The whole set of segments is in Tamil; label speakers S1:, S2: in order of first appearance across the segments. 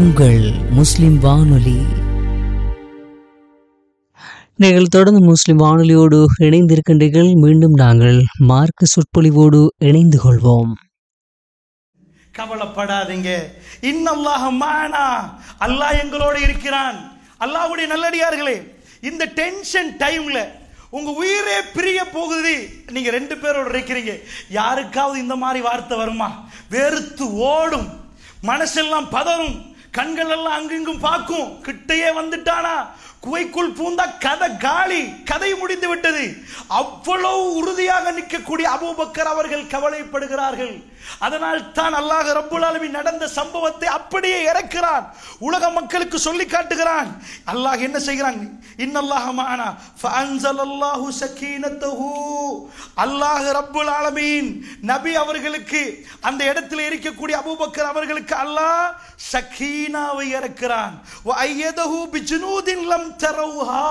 S1: உங்கள் முஸ்லிம் வானொலி நீங்கள் தொடர்ந்து முஸ்லிம் வானொலியோடு இணைந்திருக்கின்றீர்கள் மீண்டும் நாங்கள் மார்க்க சொற்பொழிவோடு இணைந்து கொள்வோம்
S2: கவலைப்படாதீங்க இன்னல்லாஹ மானா அல்லாஹ் எங்களோட இருக்கிறான் அல்லாஹ்வுடைய நல்லடியார்களே இந்த டென்ஷன் டைம்ல உங்க உயிரே பிரிய போகுது நீங்க ரெண்டு பேரோட இருக்கிறீங்க யாருக்காவது இந்த மாதிரி வார்த்தை வருமா வெறுத்து ஓடும் மனசெல்லாம் பதறும் கண்கள் எல்லாம் அங்கிங்கும் பார்க்கும் கிட்டையே வந்துட்டானா குவைக்குள் பூந்தா கதை காலி கதை முடிந்து விட்டது அவ்வளவு உறுதியாக நிற்கக்கூடிய அபூபக்கர் அவர்கள் கவலைப்படுகிறார்கள் அதனால் தான் அல்லாஹ் ரப்புல் ஆலமீன் நடந்த சம்பவத்தை அப்படியே இறக்கிறான் உலக மக்களுக்கு சொல்லி காட்டுகிறான் அல்லாஹ் என்ன செய்கிறான் இன்னல்லாஹ மானா ஃபஅன்ஸலல்லாஹு சக்கீனத்தஹு அல்லாஹ் ரப்புல் ஆலமீன் நபி அவர்களுக்கு அந்த இடத்தில் இருக்கக்கூடிய அபூபக்கர் அவர்களுக்கு அல்லாஹ் சக்கீனாவை இறக்கிறான் வ ஐயதஹு பிஜுனூதின் லம் தரவுஹா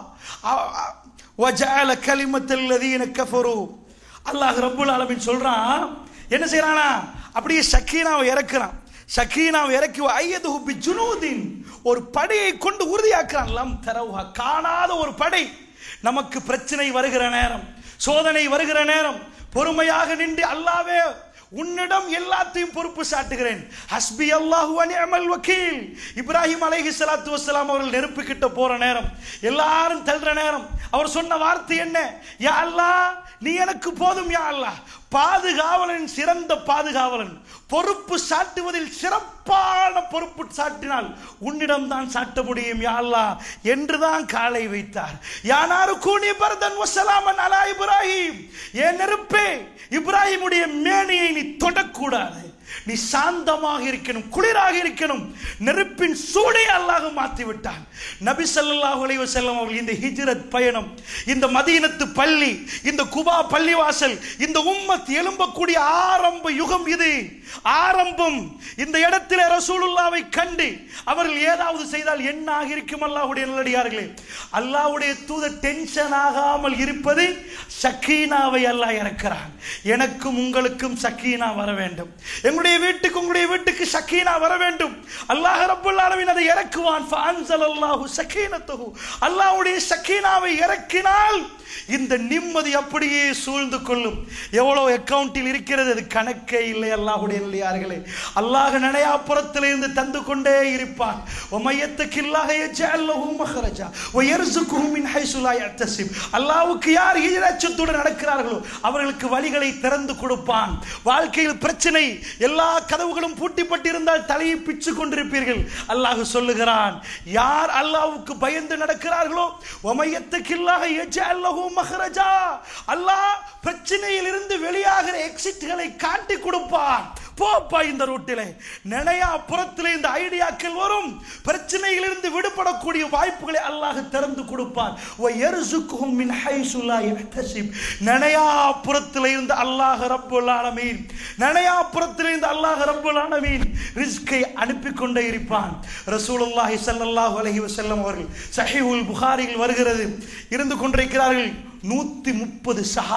S2: وجعل كلمة الذين كفروا அல்லாஹ் ரப்புல் ஆலமீன் சொல்றான் என்ன செய்யறானா அப்படியே சக்கீனாவை இறக்குறான் சக்கீனாவை இறக்கி ஐயது பி ஜுனூதின் ஒரு படையை கொண்டு உறுதியாக்குறான் லம் தரவுஹா காணாத ஒரு படை நமக்கு பிரச்சனை வருகிற நேரம் சோதனை வருகிற நேரம் பொறுமையாக நின்று அல்லாவே உன்னிடம் எல்லாத்தையும் பொறுப்பு சாட்டுகிறேன் ஹஸ்பி அல்லாஹு அனிஅமல் வக்கீல் இப்ராஹிம் அலைஹி ஸலாத்து வஸ்ஸலாம் அவர்கள் நெருப்பு கிட்ட போற நேரம் எல்லாரும் தள்ளுற நேரம் அவர் சொன்ன வார்த்தை என்ன யா அல்லாஹ் நீ எனக்கு போதும் யா அல்லாஹ் பாதுகாவலன் சிறந்த பாதுகாவலன் பொறுப்பு சாட்டுவதில் சிறப்பான பொறுப்பு சாட்டினால் உன்னிடம் தான் சாட்ட முடியும் யா அல்லாஹ் என்றுதான் காலை வைத்தார் யானாரு கூனி பரதன் வசலாமன் அலா இப்ராஹிம் ஏன் நெருப்பே இப்ராஹிமுடைய மேனியை நீ தொடக்கூடாது நீ சாந்தமாக இருக்கணும் குளிராக இருக்கணும் நெருப்பின் சூடை அல்லாஹ் மாற்றி விட்டான் நபி ஸல்லல்லாஹு அலைஹி வஸல்லம் அவர்கள் இந்த ஹிஜ்ரத் பயணம் இந்த மதீனத்து பள்ளி இந்த குபா பள்ளிவாசல் இந்த உம்மத் எழும்பக்கூடிய ஆரம்ப யுகம் இது ஆரம்பம் இந்த இடத்திலே ரசூலுல்லாவை கண்டு அவர்கள் ஏதாவது செய்தால் என்ன ஆகிருக்கும் அல்லாஹ்வுடைய நல்லடியார்களே அல்லாஹ்வுடைய தூத டென்ஷன் ஆகாமல் இருப்பது சக்கீனாவை அல்லாஹ் இறக்கிறான் எனக்கும் உங்களுக்கும் சக்கீனா வர வேண்டும் எங்களுடைய வீட்டுக்கு உங்களுடைய வீட்டுக்கு சக்கீனா வர வேண்டும் அல்லாஹ் ரப்புல் ஆலமீன் அதை இறக்குவான் ஃபஅன்ஸலல்லாஹு சக்கீனத்தஹு அல்லாஹ்வுடைய சக்கீனாவை இறக்கினால் இந்த நிம்மதி அப்படியே சூழ்ந்து கொள்ளும் எவ்வளவு அக்கவுண்டில் இருக்கிறது அது கணக்கே இல்லை அல்லாஹுடைய இல்லையார்களே அல்லாஹ் நனையாப்புறத்தில் இருந்து தந்து கொண்டே இருப்பான் ஒமையத்துக்கு இல்லாக யஜஅல்லஹு மஹரஜா வயர்சுகுஹு மின் ஹைசு லா யஹ்தசிப் அல்லாஹ்வுக்கு யார் ஈரச்சத்துடன் நடக்கிறார்களோ அவர்களுக்கு வழிகளை திறந்து கொடுப்பான் வாழ்க்கையில் பிரச்சனை எல்லா கதவுகளும் பூட்டிப்பட்டிருந்தால் தலையை பிச்சு கொண்டிருப்பீர்கள் அல்லாஹ் சொல்லுகிறான் யார் அல்லாஹ்வுக்கு பயந்து நடக்கிறார்களோ ஒமையத்துக்கு இல்லாக யஜஅல்லஹு மஹரஜா அல்லாஹ் பிரச்சனையில் இருந்து வெளியாகிற எக்ஸிட்களை காட்டி கொடுப்பான் போப்பா இந்த ரூட்டிலே நினையா புறத்திலே இந்த ஐடியாக்கள் வரும் பிரச்சனையிலிருந்து விடுபடக்கூடிய வாய்ப்புகளை அல்லாஹ் திறந்து கொடுப்பான் வயர்சுக்குஹும் மின் ஹைசு லா யஹ்தசிப் நினையா புறத்திலே இருந்து அல்லாஹ் ரப்புல் ஆலமீன் நினையா புறத்திலே இருந்து அல்லாஹ் ரப்புல் ஆலமீன் ரிஸ்கை அனுப்பி கொண்டே இருப்பான் ரசூலுல்லாஹி ஸல்லல்லாஹு அலைஹி வஸல்லம் அவர்கள் சஹீஹுல் புகாரியில் வருகிறது இருந்து கொண்டிருக்கிறார்கள் நூத்தி முப்பது சஹா